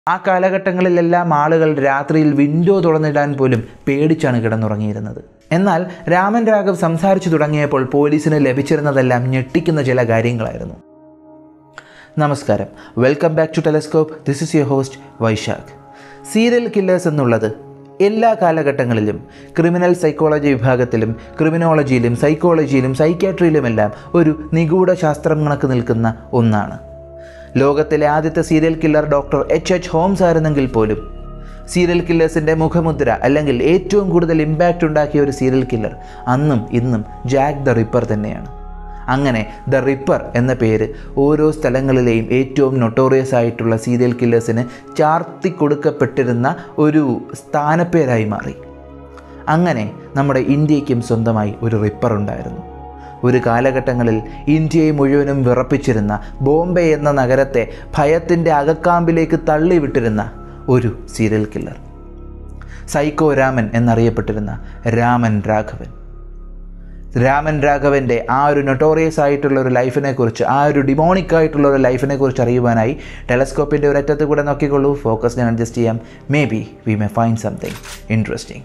ആ കാലഘട്ടങ്ങളിലെല്ലാം ആളുകൾ രാത്രിയിൽ വിൻഡോ തുറന്നിടാൻ പോലും പേടിച്ചാണ് കിടന്നുറങ്ങിയിരുന്നത് എന്നാൽ രാമൻ രാഘവ് സംസാരിച്ചു തുടങ്ങിയപ്പോൾ പോലീസിന് ലഭിച്ചിരുന്നതെല്ലാം ഞെട്ടിക്കുന്ന ചില കാര്യങ്ങളായിരുന്നു നമസ്കാരം welcome back to telescope this is your host Vaishakh serial killers എന്നുള്ളത് എല്ലാ കാലഘട്ടങ്ങളിലും ക്രിമിനൽ സൈക്കോളജി വിഭാഗത്തിലും ക്രിമിനോളജിയിലും സൈക്കോളജിയിലും സൈക്യാട്രിയിലുമെല്ലാം ഒരു നിഗൂഢ ശാസ്ത്രം കണക്ക് നിൽക്കുന്ന ഒന്നാണ് ലോകത്തിലെ ആദ്യത്തെ serial killer doctor H H Holmes ആയിരുന്നെങ്കിൽ പോലും സീരിയൽ കില്ലേഴ്സിൻ്റെ മുഖമുദ്ര അല്ലെങ്കിൽ ഏറ്റവും കൂടുതൽ ഇമ്പാക്റ്റ് ഉണ്ടാക്കിയ ഒരു സീരിയൽ കില്ലർ അന്നും ഇന്നും ജാക്ക് ദ റിപ്പർ തന്നെയാണ് അങ്ങനെ ദ റിപ്പർ എന്ന പേര് ഓരോ സ്ഥലങ്ങളിലെയും ഏറ്റവും നൊട്ടോറിയസ് ആയിട്ടുള്ള സീരിയൽ കില്ലേഴ്സിന് ചാർത്തി കൊടുക്കപ്പെട്ടിരുന്ന ഒരു സ്ഥാനപ്പേരായി മാറി അങ്ങനെ നമ്മുടെ ഇന്ത്യക്കും സ്വന്തമായി ഒരു റിപ്പർ ഉണ്ടായിരുന്നു ഒരു കാലഘട്ടങ്ങളിൽ ഇന്ത്യയെ മുഴുവനും വിറപ്പിച്ചിരുന്ന ബോംബെ എന്ന നഗരത്തെ ഭയത്തിൻ്റെ അകക്കാമ്പിലേക്ക് തള്ളിവിട്ടിരുന്ന ഒരു സീരിയൽ കില്ലർ സൈക്കോ രാമൻ എന്നറിയപ്പെട്ടിരുന്ന രാമൻ രാഘവൻ രാമൻ രാഘവൻ്റെ ആ ഒരു നൊട്ടോറിയസ് ആയിട്ടുള്ള ഒരു ലൈഫിനെ കുറിച്ച് ആ ഒരു ഡിമോണിക് ആയിട്ടുള്ള ഒരു ലൈഫിനെ കുറിച്ച് അറിയുവാനായി ടെലസ്കോപ്പിൻ്റെ ഒരറ്റത്ത് കൂടെ നോക്കിക്കൊള്ളൂ ഫോക്കസ് ഞാൻ അഡ്ജസ്റ്റ് ചെയ്യാം maybe we may find something interesting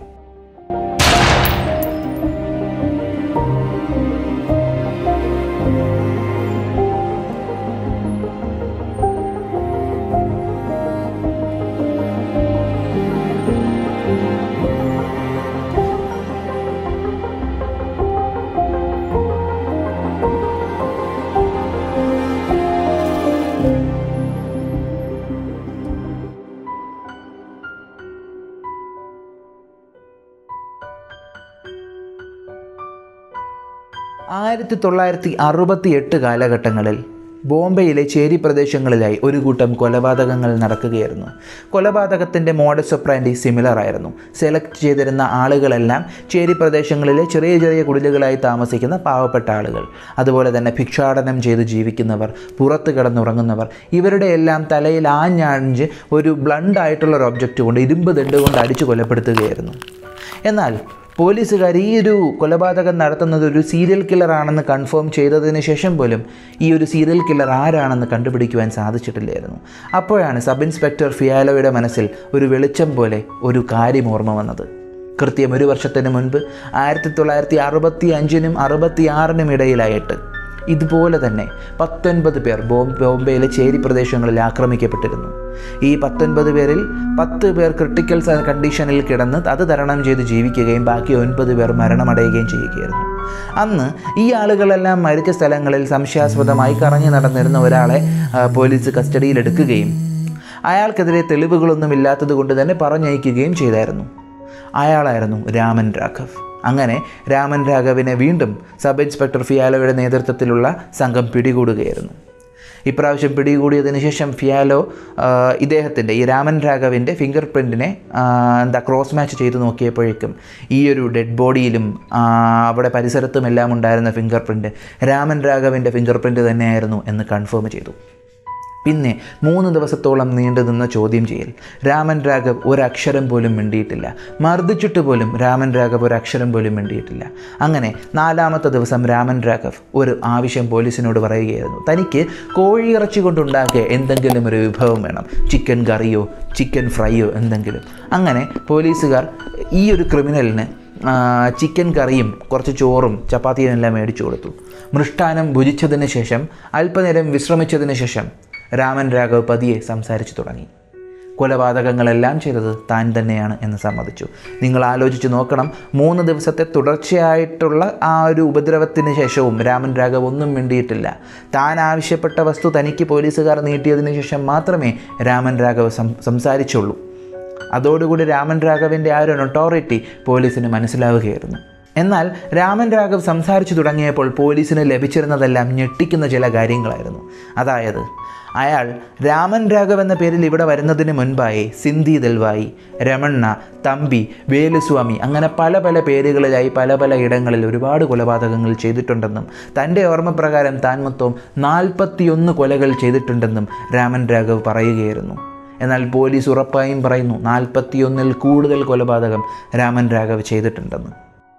ആയിരത്തി തൊള്ളായിരത്തി അറുപത്തി എട്ട് കാലഘട്ടങ്ങളിൽ ബോംബെയിലെ ചേരി പ്രദേശങ്ങളിലായി ഒരു കൂട്ടം കൊലപാതകങ്ങൾ നടക്കുകയായിരുന്നു കൊലപാതകത്തിൻ്റെ മോഡസ് ഒപ്രാൻഡി സിമിലർ ആയിരുന്നു സെലക്ട് ചെയ്തിരുന്ന ആളുകളെല്ലാം ചേരി പ്രദേശങ്ങളിലെ ചെറിയ ചെറിയ കുടിലുകളായി താമസിക്കുന്ന പാവപ്പെട്ട ആളുകൾ അതുപോലെ തന്നെ ഭിക്ഷാടനം ചെയ്ത് ജീവിക്കുന്നവർ പുറത്ത് കിടന്നുറങ്ങുന്നവർ ഇവരുടെ എല്ലാം തലയിൽ ആഞ്ഞാഞ്ഞ് ഒരു ബ്ലണ്ട് ആയിട്ടുള്ള ഒരു ഒബ്ജക്റ്റ് കൊണ്ട് ഇരുമ്പ് ദണ്ട് കൊണ്ട് അടിച്ചു കൊലപ്പെടുത്തുകയായിരുന്നു എന്നാൽ പോലീസുകാർ ഈ ഒരു കൊലപാതകം നടത്തുന്നത് ഒരു സീരിയൽ കില്ലർ ആണെന്ന് കൺഫേം ചെയ്തതിന് ശേഷം പോലും ഈ ഒരു സീരിയൽ കില്ലർ ആരാണെന്ന് കണ്ടുപിടിക്കുവാൻ സാധിച്ചിട്ടില്ലായിരുന്നു അപ്പോഴാണ് സബ് ഇൻസ്പെക്ടർ ഫിയാലോയുടെ മനസ്സിൽ ഒരു വെളിച്ചം പോലെ ഒരു കാര്യം ഓർമ്മ വന്നത് കൃത്യം ഒരു വർഷത്തിന് മുൻപ് ആയിരത്തി തൊള്ളായിരത്തി അറുപത്തി അഞ്ചിനും അറുപത്തി ആറിനും ഇടയിലായിട്ട് ഇതുപോലെ തന്നെ പത്തൊൻപത് പേർ ബോം ബോംബെയിലെ ചേരി പ്രദേശങ്ങളിൽ ആക്രമിക്കപ്പെട്ടിരുന്നു ഈ പത്തൊൻപത് പേരിൽ പത്ത് പേർ ക്രിട്ടിക്കൽ കണ്ടീഷനിൽ കിടന്ന് അത് തരണം ചെയ്ത് ജീവിക്കുകയും ബാക്കി ഒൻപത് പേർ മരണമടയുകയും ചെയ്യുകയായിരുന്നു അന്ന് ഈ ആളുകളെല്ലാം മരിച്ച സ്ഥലങ്ങളിൽ സംശയാസ്പദമായി കറങ്ങി നടന്നിരുന്ന ഒരാളെ ആ, പോലീസ് കസ്റ്റഡിയിലെടുക്കുകയും അയാൾക്കെതിരെ തെളിവുകളൊന്നും ഇല്ലാത്തത് കൊണ്ട് തന്നെ പറഞ്ഞയക്കുകയും ചെയ്തായിരുന്നു അയാളായിരുന്നു രാമൻ രാഘവ് അങ്ങനെ രാമൻ രാഘവിനെ വീണ്ടും സബ് ഇൻസ്പെക്ടർ ഫിയാലോയുടെ നേതൃത്വത്തിലുള്ള സംഘം പിടികൂടുകയായിരുന്നു ഇപ്രാവശ്യം പിടികൂടിയതിന് ശേഷം ഫിയാലോ ആ, ഇദ്ദേഹത്തിൻ്റെ ഈ രാമൻ രാഘവിൻ്റെ ഫിംഗർ പ്രിൻറ്റിനെ എന്താ ക്രോസ് മാച്ച് ചെയ്ത് നോക്കിയപ്പോഴേക്കും ഈ ഒരു ഡെഡ് ബോഡിയിലും ആ, അവിടെ പരിസരത്തും എല്ലാം ഉണ്ടായിരുന്ന ഫിംഗർ പ്രിൻറ്റ് രാമൻ രാഘവിൻ്റെ ഫിംഗർ പ്രിൻറ്റ് തന്നെയായിരുന്നു എന്ന് കൺഫേം ചെയ്തു പിന്നെ മൂന്ന് ദിവസത്തോളം നീണ്ടു നിന്ന ചോദ്യം ചെയ്യൽ രാമൻ രാഘവ് ഒരക്ഷരം പോലും മിണ്ടിയിട്ടില്ല മർദ്ദിച്ചിട്ട് പോലും രാമൻ രാഘവ് ഒരക്ഷരം പോലും മിണ്ടിയിട്ടില്ല അങ്ങനെ നാലാമത്തെ ദിവസം രാമൻ രാഘവ് ഒരു ആവശ്യം പോലീസിനോട് പറയുകയായിരുന്നു തനിക്ക് കോഴിയിറച്ചി കൊണ്ടുണ്ടാക്കിയ എന്തെങ്കിലും ഒരു വിഭവം വേണം ചിക്കൻ കറിയോ ചിക്കൻ ഫ്രൈയോ എന്തെങ്കിലും അങ്ങനെ പോലീസുകാർ ഈ ഒരു ക്രിമിനലിന് ആ, ചിക്കൻ കറിയും കുറച്ച് ചോറും ചപ്പാത്തിയും എല്ലാം മേടിച്ചു കൊടുത്തു മൃഷ്ടാനം ഭുജിച്ചതിന് ശേഷം അല്പനേരം വിശ്രമിച്ചതിന് ശേഷം രാമൻ രാഘവ് പതിയെ സംസാരിച്ചു തുടങ്ങി കൊലപാതകങ്ങളെല്ലാം ചെയ്തത് താൻ തന്നെയാണ് എന്ന് സമ്മതിച്ചു നിങ്ങൾ ആലോചിച്ച് നോക്കണം മൂന്ന് ദിവസത്തെ തുടർച്ചയായിട്ടുള്ള ആ ഒരു ഉപദ്രവത്തിന് ശേഷവും രാമൻ രാഘവ് ഒന്നും മിണ്ടിയിട്ടില്ല താൻ ആവശ്യപ്പെട്ട വസ്തു തനിക്ക് പോലീസുകാർ നീട്ടിയതിന് ശേഷം മാത്രമേ രാമൻ രാഘവ് സം സംസാരിച്ചുള്ളൂ അതോടുകൂടി രാമൻ രാഘവിൻ്റെ ആ ഒരു നൊട്ടോറിറ്റി പോലീസിന് മനസ്സിലാവുകയായിരുന്നു എന്നാൽ രാമൻ രാഘവ് സംസാരിച്ചു തുടങ്ങിയപ്പോൾ പോലീസിന് ലഭിച്ചിരുന്നതെല്ലാം ഞെട്ടിക്കുന്ന ചില കാര്യങ്ങളായിരുന്നു അതായത് അയാൾ രാമൻ രാഘവ് എന്ന പേരിൽ ഇവിടെ വരുന്നതിന് മുൻപായി സിന്ധി ദൽവായി രമണ്ണ തമ്പി വേലുസ്വാമി അങ്ങനെ പല പല പേരുകളിലായി പല പല ഇടങ്ങളിൽ ഒരുപാട് കൊലപാതകങ്ങൾ ചെയ്തിട്ടുണ്ടെന്നും തൻ്റെ ഓർമ്മപ്രകാരം താൻ മൊത്തം നാൽപ്പത്തിയൊന്ന് കൊലകൾ ചെയ്തിട്ടുണ്ടെന്നും രാമൻ രാഘവ് പറയുകയായിരുന്നു എന്നാൽ പോലീസ് ഉറപ്പായും പറയുന്നു നാൽപ്പത്തിയൊന്നിൽ കൂടുതൽ കൊലപാതകം രാമൻ രാഘവ് ചെയ്തിട്ടുണ്ടെന്ന്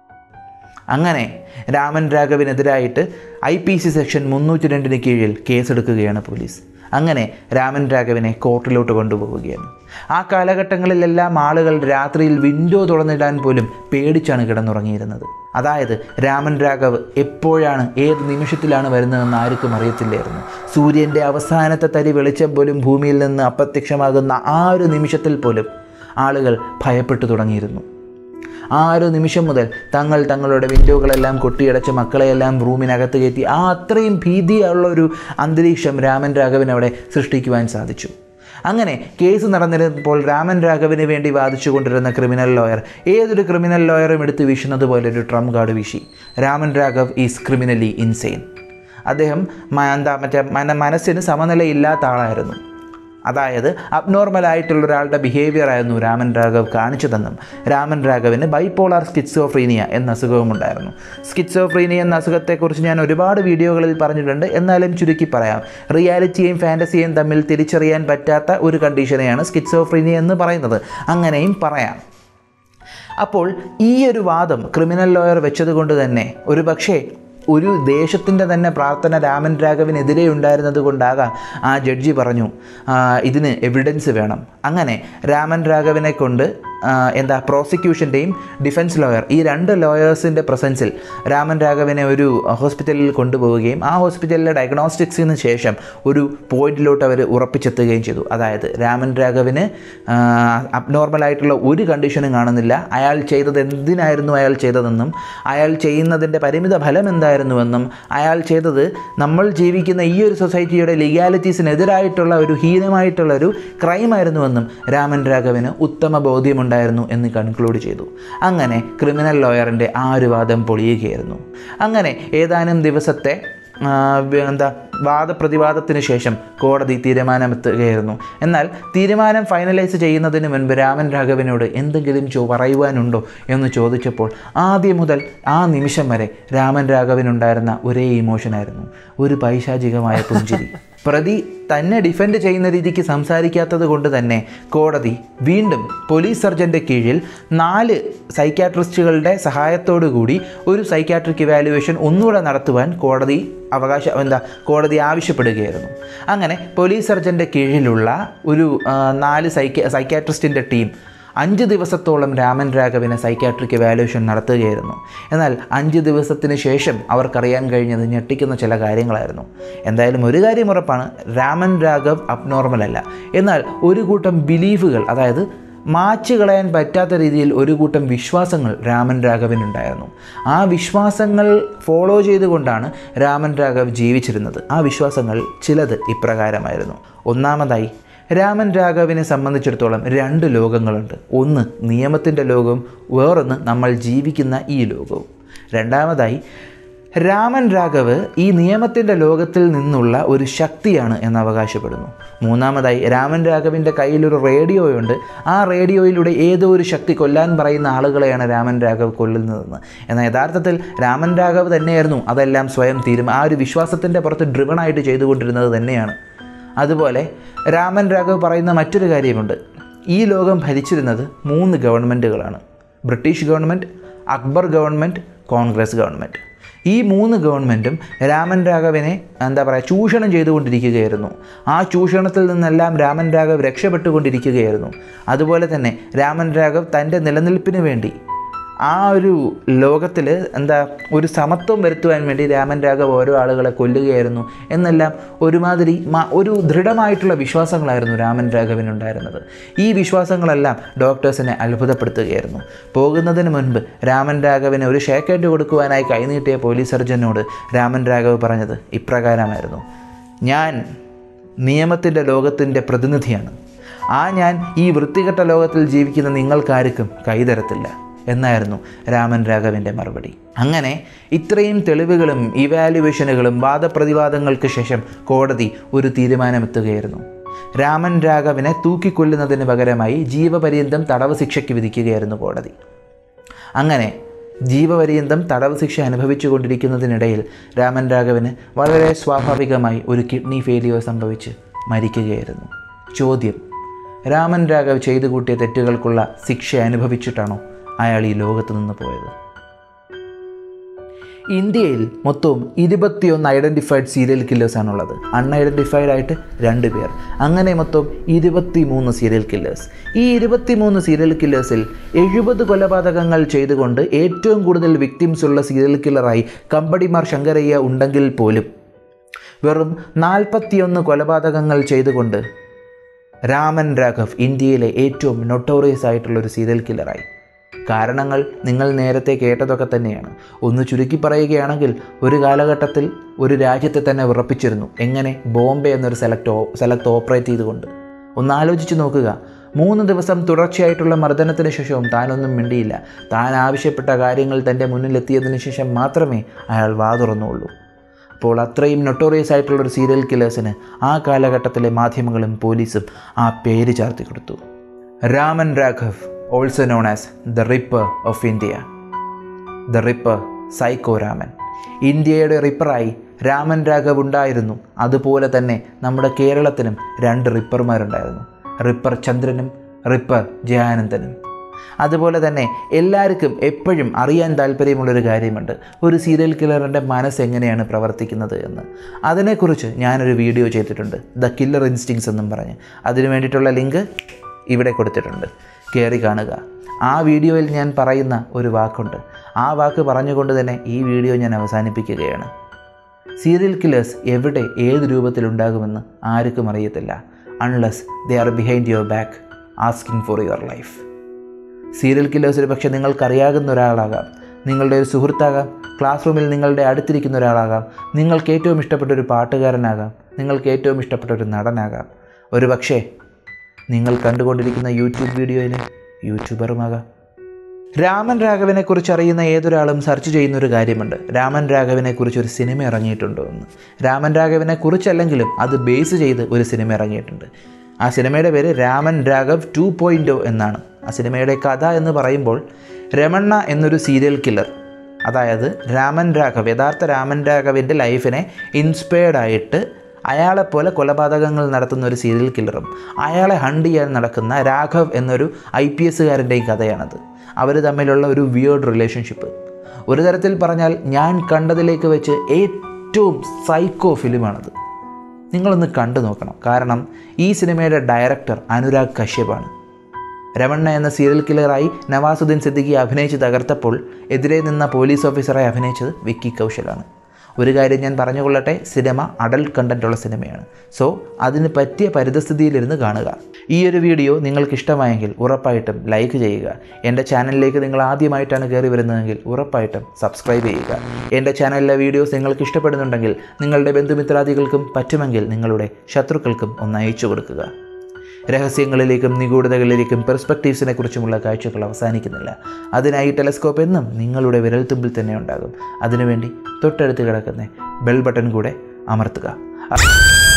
അങ്ങനെ രാമൻ രാഘവിനെതിരായിട്ട് ഐ പി സി സെക്ഷൻ മുന്നൂറ്റി രണ്ടിന് കീഴിൽ കേസെടുക്കുകയാണ് പോലീസ് അങ്ങനെ രാമൻ രാഘവനെ കോർട്ടിലോട്ട് കൊണ്ടുപോവുകയാണ് ആ കാലഘട്ടങ്ങളിലെല്ലാം ആളുകൾ രാത്രിയിൽ വിൻഡോ തുറന്നിടാൻ പോലും പേടിച്ചാണ് കിടന്നുറങ്ങിയിരുന്നത് അതായത് രാമൻ രാഘവ് എപ്പോഴാണ് ഏത് നിമിഷത്തിലാണ് വരുന്നതെന്ന് ആർക്കും അറിയത്തില്ലായിരുന്നു സൂര്യൻ്റെ അവസാനത്തെ തരി വെളിച്ചം പോലും ഭൂമിയിൽ നിന്ന് അപ്രത്യക്ഷമാകുന്ന ആ ഒരു നിമിഷത്തിൽ പോലും ആളുകൾ ഭയപ്പെട്ടു തുടങ്ങിയിരുന്നു ആ ഒരു നിമിഷം മുതൽ തങ്ങൾ തങ്ങളുടെ വിൻഡോകളെല്ലാം കൊട്ടിയടച്ച് മക്കളെയെല്ലാം റൂമിനകത്ത് കയറ്റി ആ അത്രയും ഭീതിയുള്ള ഒരു അന്തരീക്ഷം രാമൻ രാഘവൻ അവിടെ സൃഷ്ടിക്കുവാൻ സാധിച്ചു അങ്ങനെ കേസ് നടന്നിരുന്നപ്പോൾ രാമൻ രാഘവന് വേണ്ടി വാദിച്ചു കൊണ്ടിരുന്ന ക്രിമിനൽ ലോയർ ഏതൊരു ക്രിമിനൽ ലോയറും എടുത്ത് വീശുന്നത് പോലെ ഒരു ട്രം കാർഡ് വീശി Raman Raghav is criminally insane അദ്ദേഹം മ- എന്താ മറ്റേ മന മനസ്സിന് സമനിലയില്ലാത്ത ആളായിരുന്നു അതായത് അബ്നോർമൽ ആയിട്ടുള്ള ഒരാളുടെ ബിഹേവിയർ ആയിരുന്നു രാമൻ രാഘവ് കാണിച്ചതെന്നും രാമൻ രാഘവിന് ബൈപ്പോളാർ സ്കിറ്റ്സോഫ്രീനിയ എന്ന അസുഖവും ഉണ്ടായിരുന്നു സ്കിറ്റ്സോഫ്രീനിയ എന്ന അസുഖത്തെക്കുറിച്ച് ഞാൻ ഒരുപാട് വീഡിയോകളിൽ പറഞ്ഞിട്ടുണ്ട് എന്നാലും ചുരുക്കി പറയാം റിയാലിറ്റിയെയും ഫാൻറ്റസിയെയും തമ്മിൽ തിരിച്ചറിയാൻ പറ്റാത്ത ഒരു കണ്ടീഷനെയാണ് സ്കിറ്റ്സോഫ്രീനിയ എന്ന് പറയുന്നത് അങ്ങനെയും പറയാം അപ്പോൾ ഈ ഒരു വാദം ക്രിമിനൽ ലോയർ വെച്ചതുകൊണ്ട് തന്നെ ഒരു പക്ഷേ ഒരു ദേശത്തിൻ്റെ തന്നെ പ്രാർത്ഥന രാമൻ രാഘവിനെതിരെ ഉണ്ടായിരുന്നത് കൊണ്ടാകാം ആ ജഡ്ജി പറഞ്ഞു "ആ, ഇതിന് എവിഡൻസ് വേണം അങ്ങനെ രാമൻ രാഘവനെ കൊണ്ട് ആ, എന്താ പ്രോസിക്യൂഷൻ്റെയും ഡിഫൻസ് ലോയർ ഈ രണ്ട് ലോയേഴ്സിൻ്റെ പ്രസൻസിൽ രാമൻ രാഘവനെ ഒരു ഹോസ്പിറ്റലിൽ കൊണ്ടുപോവുകയും ആ ഹോസ്പിറ്റലിലെ ഡയഗ്നോസ്റ്റിക്സിന് ശേഷം ഒരു പോയിന്റിലോട്ട് അവർ ഉറപ്പിച്ചെത്തുകയും ചെയ്തു അതായത് രാമൻ രാഘവന് അബ്നോർമൽ ആയിട്ടുള്ള ഒരു കണ്ടീഷനും കാണുന്നില്ല അയാൾ ചെയ്തത് എന്തിനായിരുന്നു അയാൾ ചെയ്തതെന്നും അയാൾ ചെയ്യുന്നതിൻ്റെ പരിമിത ഫലം എന്തായിരുന്നുവെന്നും അയാൾ ചെയ്തത് നമ്മൾ ജീവിക്കുന്ന ഈ ഒരു സൊസൈറ്റിയുടെ ലീഗാലിറ്റീസിനെതിരായിട്ടുള്ള ഒരു ഹീനമായിട്ടുള്ള ഒരു ക്രൈം ആയിരുന്നുവെന്നും രാമൻ രാഘവന് ഉത്തമ ബോധ്യമുണ്ടായിരുന്നു എന്ന് കൺക്ലൂഡ് ചെയ്തു അങ്ങനെ ക്രിമിനൽ ലോയറിൻ്റെ ആ ഒരു വാദം പൊളിയുകയായിരുന്നു അങ്ങനെ ഏതാനും ദിവസത്തെ ആ, വ- എന്താ വാദപ്രതിവാദത്തിന് ശേഷം കോടതി തീരുമാനമെത്തുകയായിരുന്നു എന്നാൽ തീരുമാനം ഫൈനലൈസ് ചെയ്യുന്നതിന് മുൻപ് രാമൻ രാഘവനോട് എന്തെങ്കിലും ചോ പറയുവാനുണ്ടോ എന്ന് ചോദിച്ചപ്പോൾ ആദ്യം മുതൽ ആ നിമിഷം വരെ രാമൻ രാഘവനുണ്ടായിരുന്ന ഒരേ ഇമോഷനായിരുന്നു ഒരു പൈശാചികമായ പുഞ്ചിരി പ്രതി തന്നെ ഡിഫെൻഡ് ചെയ്യുന്ന രീതിക്ക് സംസാരിക്കാത്തത് കൊണ്ട് തന്നെ കോടതി വീണ്ടും പോലീസ് സർജൻ്റെ കീഴിൽ നാല് സൈക്യാട്രിസ്റ്റുകളുടെ സഹായത്തോടു കൂടി ഒരു സൈക്യാട്രിക് ഇവാലുവേഷൻ ഒന്നുകൂടെ നടത്തുവാൻ കോടതി അവകാശ എന്താ കോടതി ആവശ്യപ്പെടുകയായിരുന്നു അങ്ങനെ പോലീസ് സർജൻ്റെ കീഴിലുള്ള ഒരു ആ, നാല് സൈക്യ സൈക്യാട്രിസ്റ്റിൻ്റെ ടീം അഞ്ച് ദിവസത്തോളം രാമൻ രാഘവിന് സൈക്യാട്രിക് ഇവാലുവേഷൻ നടത്തുകയായിരുന്നു എന്നാൽ അഞ്ച് ദിവസത്തിന് ശേഷം അവർക്കറിയാൻ കഴിഞ്ഞത് ഞെട്ടിക്കുന്ന ചില കാര്യങ്ങളായിരുന്നു എന്തായാലും ഒരു കാര്യം ഉറപ്പാണ് രാമൻ രാഘവ് അബ്നോർമൽ അല്ല എന്നാൽ ഒരു കൂട്ടം ബിലീഫുകൾ അതായത് മാച്ച് കളയാൻ പറ്റാത്ത രീതിയിൽ ഒരു കൂട്ടം വിശ്വാസങ്ങൾ രാമൻ രാഘവിനുണ്ടായിരുന്നു ആ വിശ്വാസങ്ങൾ ഫോളോ ചെയ്തുകൊണ്ടാണ് രാമൻ രാഘവ് ജീവിച്ചിരുന്നത് ആ വിശ്വാസങ്ങൾ ചിലത് ഇപ്രകാരമായിരുന്നു ഒന്നാമതായി രാമൻ രാഘവിനെ സംബന്ധിച്ചിടത്തോളം രണ്ട് ലോകങ്ങളുണ്ട് ഒന്ന് നിയമത്തിൻ്റെ ലോകവും വേറൊന്ന് നമ്മൾ ജീവിക്കുന്ന ഈ ലോകവും രണ്ടാമതായി രാമൻ രാഘവ് ഈ നിയമത്തിൻ്റെ ലോകത്തിൽ നിന്നുള്ള ഒരു ശക്തിയാണ് എന്ന് അവകാശപ്പെടുന്നു മൂന്നാമതായി രാമൻ രാഘവിൻ്റെ കയ്യിലൊരു റേഡിയോയുണ്ട് ആ റേഡിയോയിലൂടെ ഏതോ ഒരു ശക്തി കൊല്ലാൻ പറയുന്ന ആളുകളെയാണ് രാമൻ രാഘവ് കൊല്ലുന്നതെന്ന് എന്നാൽ യഥാർത്ഥത്തിൽ രാമൻ രാഘവ് തന്നെയായിരുന്നു അതെല്ലാം സ്വയം തീരുമാനം ആ ഒരു വിശ്വാസത്തിൻ്റെ പുറത്ത് ഡ്രിവണായിട്ട് ചെയ്തുകൊണ്ടിരുന്നത് തന്നെയാണ് അതുപോലെ രാമൻ രാഘവ് പറയുന്ന മറ്റൊരു കാര്യമുണ്ട് ഈ ലോകം ഭരിച്ചിരുന്നത് മൂന്ന് ഗവൺമെൻറ്റുകളാണ് British government Akbar government Congress government ഈ മൂന്ന് ഗവൺമെൻറ്റും രാമൻ രാഘവനെ എന്താ പറയുക ചൂഷണം ചെയ്തുകൊണ്ടിരിക്കുകയായിരുന്നു ആ ചൂഷണത്തിൽ നിന്നെല്ലാം രാമൻ രാഘവ് രക്ഷപ്പെട്ടുകൊണ്ടിരിക്കുകയായിരുന്നു അതുപോലെ തന്നെ രാമൻ രാഘവ് തൻ്റെ നിലനിൽപ്പിന് വേണ്ടി ആ ഒരു ലോകത്തിൽ എന്താ ഒരു സമത്വം വരുത്തുവാൻ വേണ്ടി രാമൻ രാഘവ് ഓരോ ആളുകളെ കൊല്ലുകയായിരുന്നു എന്നെല്ലാം ഒരുമാതിരി മ- ഒരു ദൃഢമായിട്ടുള്ള വിശ്വാസങ്ങളായിരുന്നു രാമൻ രാഘവിനുണ്ടായിരുന്നത് ഈ വിശ്വാസങ്ങളെല്ലാം ഡോക്ടേഴ്സിനെ അത്ഭുതപ്പെടുത്തുകയായിരുന്നു പോകുന്നതിന് മുൻപ് രാമൻ രാഘവിന് ഒരു ഷേക്കേറ്റ് കൊടുക്കുവാനായി കൈനീട്ടിയ പോലീസ് സർജനോട് രാമൻ രാഘവ് പറഞ്ഞത് ഇപ്രകാരമായിരുന്നു ഞാൻ നിയമത്തിൻ്റെ ലോകത്തിൻ്റെ പ്രതിനിധിയാണ് ആ ഞാൻ ഈ വൃത്തികെട്ട ലോകത്തിൽ ജീവിക്കുന്ന നിങ്ങൾക്കാർക്കും കൈതരത്തില്ല എന്നായിരുന്നു രാമൻ രാഘവൻ്റെ മറുപടി അങ്ങനെ ഇത്രയും തെളിവുകളും ഇവാലുവേഷനുകളും വാദപ്രതിവാദങ്ങൾക്ക് ശേഷം കോടതി ഒരു തീരുമാനമെത്തുകയായിരുന്നു രാമൻ രാഘവനെ തൂക്കിക്കൊല്ലുന്നതിന് പകരമായി ജീവപര്യന്തം തടവ് ശിക്ഷയ്ക്ക് വിധിക്കുകയായിരുന്നു കോടതി അങ്ങനെ ജീവപര്യന്തം തടവ് ശിക്ഷ അനുഭവിച്ചുകൊണ്ടിരിക്കുന്നതിനിടയിൽ രാമൻ രാഘവന് വളരെ സ്വാഭാവികമായി ഒരു കിഡ്നി ഫെയിലിയർ സംഭവിച്ച് മരിക്കുകയായിരുന്നു ചോദ്യം രാമൻ രാഘവ് ചെയ്തു കൂട്ടിയ തെറ്റുകൾക്കുള്ള ശിക്ഷ അനുഭവിച്ചിട്ടാണോ അയാൾ ഈ ലോകത്ത് നിന്ന് പോയത് ഇന്ത്യയിൽ മൊത്തം ഇരുപത്തിയൊന്ന് ഐഡൻറ്റിഫൈഡ് സീരിയൽ കില്ലേഴ്സാണുള്ളത് അൺഐഡൻറ്റിഫൈഡ് ആയിട്ട് രണ്ട് പേർ അങ്ങനെ മൊത്തം ഇരുപത്തി മൂന്ന് സീരിയൽ കില്ലേഴ്സ് ഈ ഇരുപത്തി മൂന്ന് സീരിയൽ കില്ലേഴ്സിൽ എഴുപത് കൊലപാതകങ്ങൾ ചെയ്തുകൊണ്ട് ഏറ്റവും കൂടുതൽ വിക്ടിംസ് ഉള്ള സീരിയൽ കില്ലറായി കമ്പടിമാർ ശങ്കരയ്യ ഉണ്ടെങ്കിൽ പോലും വെറും നാൽപ്പത്തിയൊന്ന് കൊലപാതകങ്ങൾ ചെയ്തുകൊണ്ട് രാമൻ രാഘവ് ഇന്ത്യയിലെ ഏറ്റവും നൊട്ടോറിയസ് ആയിട്ടുള്ള ഒരു സീരിയൽ കില്ലറായി കാരണങ്ങൾ നിങ്ങൾ നേരത്തെ കേട്ടതൊക്കെ തന്നെയാണ് ഒന്ന് ചുരുക്കി പറയുകയാണെങ്കിൽ ഒരു കാലഘട്ടത്തിൽ ഒരു രാജ്യത്തെ തന്നെ ഉറപ്പിച്ചിരുന്നു എങ്ങനെ ബോംബെ എന്നൊരു സെലക്ട് സെലക്ട് ഓപ്പറേറ്റ് ചെയ്തുകൊണ്ട് ഒന്ന് ആലോചിച്ച് നോക്കുക മൂന്ന് ദിവസം തുടർച്ചയായിട്ടുള്ള മർദ്ദനത്തിന് ശേഷവും താനൊന്നും മിണ്ടിയില്ല താൻ ആവശ്യപ്പെട്ട കാര്യങ്ങൾ തൻ്റെ മുന്നിലെത്തിയതിന് ശേഷം മാത്രമേ അയാൾ വാ തുറന്നുള്ളൂ അപ്പോൾ അത്രയും നൊട്ടോറിയസ് ആയിട്ടുള്ള ഒരു സീരിയൽ കില്ലേഴ്സിന് ആ കാലഘട്ടത്തിലെ മാധ്യമങ്ങളും പോലീസും ആ പേര് ചാർത്തി കൊടുത്തു Raman Raghav also known as the ripper of India the ripper psycho Raman ഇന്ത്യയുടെ റിപ്പറായി രാമൻ രാഘവ് ഉണ്ടായിരുന്നു അതുപോലെ തന്നെ നമ്മുടെ കേരളത്തിനും രണ്ട് റിപ്പർമാരുണ്ടായിരുന്നു റിപ്പർ ചന്ദ്രനും റിപ്പർ ജയാനന്ദനും അതുപോലെ തന്നെ എല്ലാവർക്കും എപ്പോഴും അറിയാൻ താല്പര്യമുള്ളൊരു കാര്യമുണ്ട് ഒരു സീരിയൽ കില്ലറിൻ്റെ മനസ്സ് എങ്ങനെയാണ് പ്രവർത്തിക്കുന്നത് എന്ന് അതിനെക്കുറിച്ച് ഞാനൊരു വീഡിയോ ചെയ്തിട്ടുണ്ട് ദ കില്ലർ ഇൻസ്റ്റിങ്സ് എന്നും പറഞ്ഞ് അതിനു വേണ്ടിയിട്ടുള്ള ലിങ്ക് ഇവിടെ കൊടുത്തിട്ടുണ്ട് കയറി കാണുക ആ വീഡിയോയിൽ ഞാൻ പറയുന്ന ഒരു വാക്കുണ്ട് ആ വാക്ക് പറഞ്ഞുകൊണ്ട് തന്നെ ഈ വീഡിയോ ഞാൻ അവസാനിപ്പിക്കുകയാണ് സീരിയൽ കില്ലേഴ്സ് എവിടെ ഏത് രൂപത്തിലുണ്ടാകുമെന്ന് ആർക്കും അറിയത്തില്ല unless they are behind your back asking for your life serial killers ഒരു പക്ഷേ നിങ്ങൾക്കറിയാകുന്ന ഒരാളാകാം നിങ്ങളുടെ ഒരു സുഹൃത്താകാം ക്ലാസ് റൂമിൽ നിങ്ങളുടെ അടുത്തിരിക്കുന്ന ഒരാളാകാം നിങ്ങൾക്ക് ഏറ്റവും ഇഷ്ടപ്പെട്ട ഒരു പാട്ടുകാരനാകാം നിങ്ങൾക്ക് ഏറ്റവും ഇഷ്ടപ്പെട്ട ഒരു നടനാകാം ഒരു പക്ഷേ നിങ്ങൾ കണ്ടുകൊണ്ടിരിക്കുന്ന യൂട്യൂബ് വീഡിയോയിലെ യൂട്യൂബറുമാകാം രാമൻ രാഘവനെ കുറിച്ച് അറിയുന്ന ഏതൊരാളും സെർച്ച് ചെയ്യുന്ന ഒരു കാര്യമുണ്ട് രാമൻ രാഘവനെ കുറിച്ച് ഒരു സിനിമ ഇറങ്ങിയിട്ടുണ്ടോ എന്ന് രാമൻ രാഘവനെ കുറിച്ചല്ലെങ്കിലും അത് ബേസ് ചെയ്ത് ഒരു സിനിമ ഇറങ്ങിയിട്ടുണ്ട് ആ സിനിമയുടെ പേര് രാമൻ രാഘവ് ടു പോയിൻറ്റോ എന്നാണ് ആ സിനിമയുടെ കഥ എന്ന് പറയുമ്പോൾ രമണ്ണ എന്നൊരു സീരിയൽ കില്ലർ അതായത് രാമൻ രാഘവ് യഥാർത്ഥ രാമൻ രാഘവിൻ്റെ ലൈഫിനെ ഇൻസ്പയർഡ് ആയിട്ട് അയാളെപ്പോലെ കൊലപാതകങ്ങൾ നടത്തുന്ന ഒരു സീരിയൽ കില്ലറും അയാളെ ഹണ്ട് ചെയ്യാൻ നടക്കുന്ന രാഘവ് എന്നൊരു ഐ പി എസ്സുകാരൻ്റെയും കഥയാണത് അവർ തമ്മിലുള്ള ഒരു വിയേർഡ് റിലേഷൻഷിപ്പ് ഒരു തരത്തിൽ പറഞ്ഞാൽ ഞാൻ കണ്ടതിലേക്ക് വെച്ച് ഏറ്റവും സൈക്കോ ഫിലിമാണത് നിങ്ങളൊന്ന് കണ്ടു നോക്കണം കാരണം ഈ സിനിമയുടെ ഡയറക്ടർ അനുരാഗ് കശ്യപാണ് രമണ്ണ എന്ന സീരിയൽ കില്ലറായി നവാസുദ്ദീൻ സിദ്ദിഖി അഭിനയിച്ച് തകർത്തപ്പോൾ എതിരെ നിന്ന പോലീസ് ഓഫീസറായി അഭിനയിച്ചത് വിക്കി കൗശലാണ് ഒരു കാര്യം ഞാൻ പറഞ്ഞുകൊള്ളട്ടെ സിനിമ അഡൽട്ട് കണ്ടൻറ്റുള്ള സിനിമയാണ് സോ അതിന് പറ്റിയ പരിതസ്ഥിതിയിലിരുന്ന് കാണുക ഈ ഒരു വീഡിയോ നിങ്ങൾക്ക് ഇഷ്ടമായെങ്കിൽ ഉറപ്പായിട്ടും ലൈക്ക് ചെയ്യുക എൻ്റെ ചാനലിലേക്ക് നിങ്ങൾ ആദ്യമായിട്ടാണ് കയറി വരുന്നതെങ്കിൽ ഉറപ്പായിട്ടും സബ്സ്ക്രൈബ് ചെയ്യുക എൻ്റെ ചാനലിലെ വീഡിയോസ് നിങ്ങൾക്ക് ഇഷ്ടപ്പെടുന്നുണ്ടെങ്കിൽ നിങ്ങളുടെ ബന്ധുമിത്രാദികൾക്കും പറ്റുമെങ്കിൽ നിങ്ങളുടെ ശത്രുക്കൾക്കും ഒന്ന് അയച്ചു കൊടുക്കുക രഹസ്യങ്ങളിലേക്കും നിഗൂഢതകളിലേക്കും പെർസ്പെക്റ്റീവ്സിനെ കുറിച്ചുമുള്ള കാഴ്ചകൾ അവസാനിക്കുന്നില്ല അതിനായി ടെലസ്കോപ്പ് എന്നും നിങ്ങളുടെ വിരൽത്തുമ്പിൽ തന്നെ ഉണ്ടാകും അതിനുവേണ്ടി തൊട്ടടുത്ത് കിടക്കുന്ന ബെൽ ബട്ടൺ കൂടെ അമർത്തുക